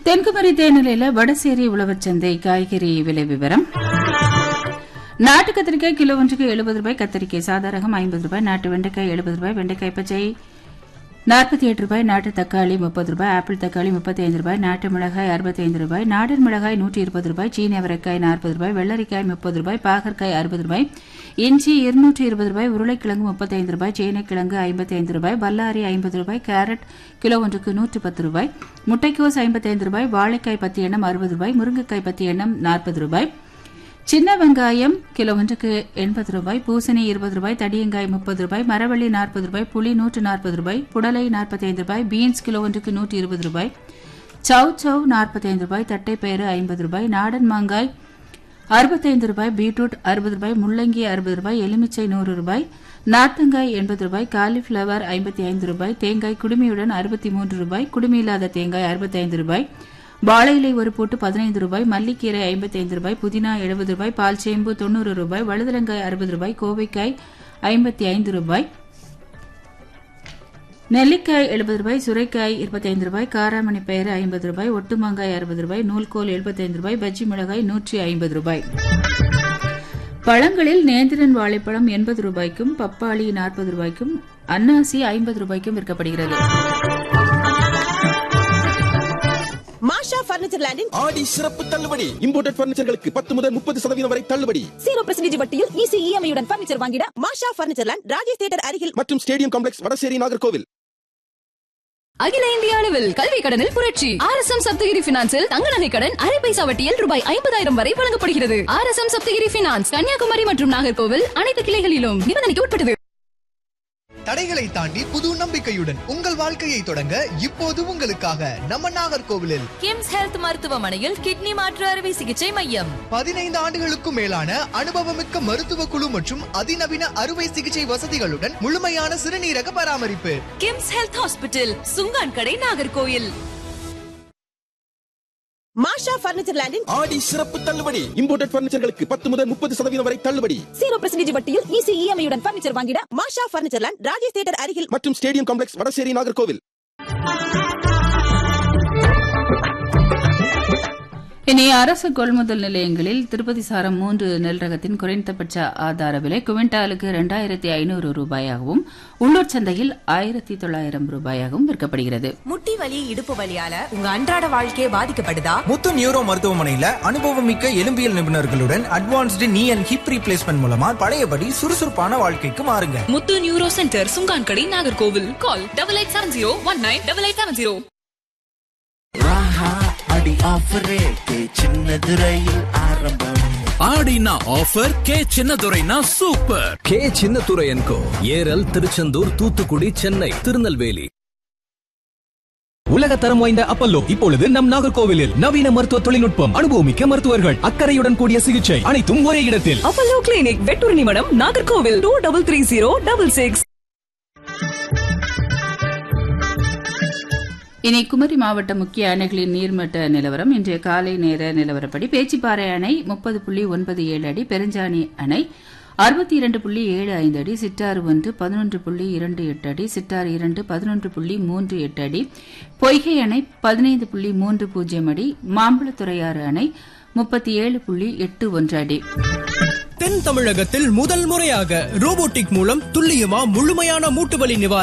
தென்குமரி தேனிலையில வடசேரி உழவச்சந்தை காய்கறி விலை விவரம் நாட்டு கத்திரிக்காய் கிலோ ஒன்றுக்கு எழுபது ரூபாய் கத்திரிக்காய் சாதாரகம் ஐம்பது ரூபாய் நாட்டு வெண்டைக்காய் எழுபது ரூபாய் வெண்டைக்காய் பச்சை நாற்பத்தி எட்டு ரூபாய் நாட்டு தக்காளி முப்பது ரூபாய் ஆப்பிள் தக்காளி முப்பத்தி ஐந்து ரூபாய் நாட்டு மிளகாய் அறுபத்தி ஐந்து ரூபாய் நாடன் மிளகாய் நூற்றி இருபது ரூபாய் சீனி அவரைக்காய் நாற்பது ரூபாய் வெள்ளரிக்காய் முப்பது ரூபாய் பாகற்காய் அறுபது ரூபாய் இஞ்சி இருநூற்றி இருபது ரூபாய் உருளைக்கிழங்கு முப்பத்தைந்து ரூபாய் சேனைக்கிழங்கு ஐம்பத்தி ஐந்து ரூபாய் பல்லாரி ஐம்பது ரூபாய் கேரட் கிலோ ஒன்றுக்கு நூற்று பத்து ரூபாய் முட்டைக்கோஸ் ஐம்பத்தைந்து ரூபாய் வாழைக்காய் பத்து எண்ணம் அறுபது ரூபாய் முருங்கைக்காய் பத்து எண்ணம் நாற்பது ரூபாய் சின்ன வெங்காயம் கிலோ ஒன்றுக்கு எண்பது ரூபாய் பூசணி இருபது ரூபாய் தடியங்காய் முப்பது ரூபாய் மரவள்ளி நாற்பது ரூபாய் புளி நூற்று நாற்பது ரூபாய் புடலை நாற்பத்தைந்து ரூபாய் பீன்ஸ் கிலோ ஒன்றுக்கு நூற்றி இருபது ரூபாய் சவ் சவ் நாற்பத்தைந்து ரூபாய் தட்டைப்பயிறு ஐம்பது ரூபாய் நாடன் மாங்காய் அறுபத்தைந்து ரூபாய் பீட்ரூட் அறுபது ரூபாய் முள்ளங்கி அறுபது ரூபாய் எலுமிச்சை நூறு ரூபாய் நார்த்தங்காய் எண்பது ரூபாய் காலிஃபிளவர் ஐம்பத்தி ஐந்து ரூபாய் தேங்காய் குடுமியுடன் அறுபத்தி மூன்று ரூபாய் குடுமி இல்லாத தேங்காய் அறுபத்தைந்து ரூபாய் வாழை இலை ஒரு போட்டு பதினைந்து ரூபாய் மல்லிக்கீரை ஐம்பத்தி ஐந்து ரூபாய் புதினா எழுபது ரூபாய் பால் சேம்பு தொண்ணூறு ரூபாய் வழுதலங்காய் அறுபது ரூபாய் கோவைக்காய் ஐம்பத்தி ஐந்து ரூபாய் நெல்லிக்காய் எழுபது ரூபாய் சுரைக்காய் இருபத்தைந்து ரூபாய் காராமணி பயிறு ஐம்பது ரூபாய் ஒட்டுமாங்காய் அறுபது ரூபாய் நூல்கோல் எழுபத்தைந்து ரூபாய் பஜ்ஜி மிளகாய் நூற்றி ஐம்பது ரூபாய் பழங்களில் நேந்திரன் வாழைப்பழம் எண்பது ரூபாய்க்கும் பப்பாளி நாற்பது ரூபாய்க்கும் அன்னாசி ஐம்பது ரூபாய்க்கும் விற்கப்படுகிறது மாஷா பர்னிச்சர் லேண்டின் ஆடி சிறப்பு தள்ளுபடி இம்போர்ட்டட் பர்னிச்சர்களுக்கு பத்து முதல் முப்பது சதவீதம் வரை தள்ளுபடி ஜீரோ பர்சன்டேஜ் வட்டியில் ஈஸி இஎம்ஐயுடன் பர்னிச்சர் வாங்கிட Masha furniture land Rajesh theatre அருகில் மற்றும் ஸ்டேடியம் காம்ப்ளெக்ஸ் வடசேரி நாகர்கோவில் அகில இந்திய அளவில் கல்வி கடனில் புரட்சி ஆர் எஸ் எம் சப்தகிரி பினான்சில் தங்க நகை கடன் அரை பைசா வட்டியில் ரூபாய் ஐம்பதாயிரம் வரை வழங்கப்படுகிறது R S M Saptagiri finance Kanyakumari மற்றும் நாகர்கோவில் அனைத்து கிளைகளிலும் நிபந்தனைக்கு உட்பட்டது தடைகளை தாண்டி புது நம்பிக்கையுடன் உங்கள் வாழ்க்கையை தொடங்க இப்போது உங்களுக்காக நம்ம நாகர்கோவிலில் கிம்ஸ் ஹெல்த் மருத்துவமனையில் கிட்னி மாற்று அறுவை சிகிச்சை மையம் பதினைந்து ஆண்டுகளுக்கும் மேலான அனுபவமிக்க மருத்துவ குழு மற்றும் அதிநவீன அறுவை சிகிச்சை வசதிகளுடன் முழுமையான சிறுநீரக பராமரிப்பு கிம்ஸ் ஹெல்த் ஹாஸ்பிட்டல் சுங்கான் கடை நாகர்கோயில் மாஷா பர்னிச்சர் லேண்டின் ஆடி சிறப்பு தள்ளுபடி இம்போர்ட்டட் பர்னிச்சர்களுக்கு பத்து முதல் முப்பது சதவீதம் வரை தள்ளுபடி ஜீரோ பர்சன்டேஜ் வட்டியில் ஈஸி இஎம்ஐயுடன் பர்னிச்சர் வாங்கிட Masha furniture land Rajesh theatre அருகில் மற்றும் ஸ்டேடியம் காம்ப்ளெக்ஸ் வடசேரி நாகர்கோவில் இனி அரசு கொள்முதல் நிலையங்களில் திருப்பதி சாரம் மூன்று நெல் ரகத்தின் குறைந்தபட்ச ஆதார விலை குவிண்டாலுக்கு இரண்டாயிரத்தி ஐநூறு ரூபாயாகவும் உள்ளூர் சந்தையில் ஆயிரத்தி தொள்ளாயிரம் ரூபாயாகவும் விற்கப்படுகிறது முட்டி வலி இடுப்பு வலியால உங்க அன்றாட வாழ்க்கையே பாதிக்கப்படுதா முத்து நியூரோ மருத்துவமனையில அனுபவமிக்க எலும்பியல் நிபுணர்களுடன் அட்வான்ஸ்டு நீ அண்ட் ஹிப் ரீப்ளேஸ்மெண்ட் மூலமா பழையபடி சுறுசுறுப்பான வாழ்க்கைக்கு மாறுங்க முத்து neuro centre Sungankadai Nagercoil call double eight seven zero one nine double eight seven zero அடி ஆஃபர் ரேட்டு சின்னது ரயில் ஆரம்பம் ஆடினா ஆஃபர் கே சின்னதுரைனா super K Chinnadurai and co Eral Tiruchendur Thoothukudi Chennai Tirunelveli உலக தரம் வாய்ந்த அப்பல்லோ இப்பொழுது நம் நாகர்கோவிலில் நவீன மருத்துவ தொழில்நுட்பம் அனுபவமிக்க மருத்துவர்கள் அக்கறையுடன் கூடிய சிகிச்சை அனைத்தும் ஒரே இடத்தில் அப்பல்லோ கிளினிக் வெட்டூர் நிமடம் Nagercoil two double three zero double six இனி குமரி மாவட்ட முக்கிய அணைகளின் நீர்மட்ட நிலவரம் இன்றைய காலை நேர நிலவரப்படி பேச்சிப்பாறை அணை முப்பது புள்ளி ஒன்பது ஏழு அடி பெருஞ்சாணி அணை அறுபத்தி இரண்டு புள்ளி ஏழு ஐந்து அடி சிட்டாறு ஒன்று பதினொன்று புள்ளி இரண்டு எட்டு அடி சிட்டாறு இரண்டு பதினொன்று புள்ளி மூன்று எட்டு அடி பொய்கை அணை பதினைந்து புள்ளி மூன்று பூஜ்ஜியம் அடி மாம்பழத்துறையாறு அணை முப்பத்தி ஏழு புள்ளி எட்டு ஒன்று அடி தென் தமிழகத்தில் முதல் முறையாக ரோபோட்டிக் மூலம் துல்லியமா முழுமையான மூட்டுவலி நிவாரணம்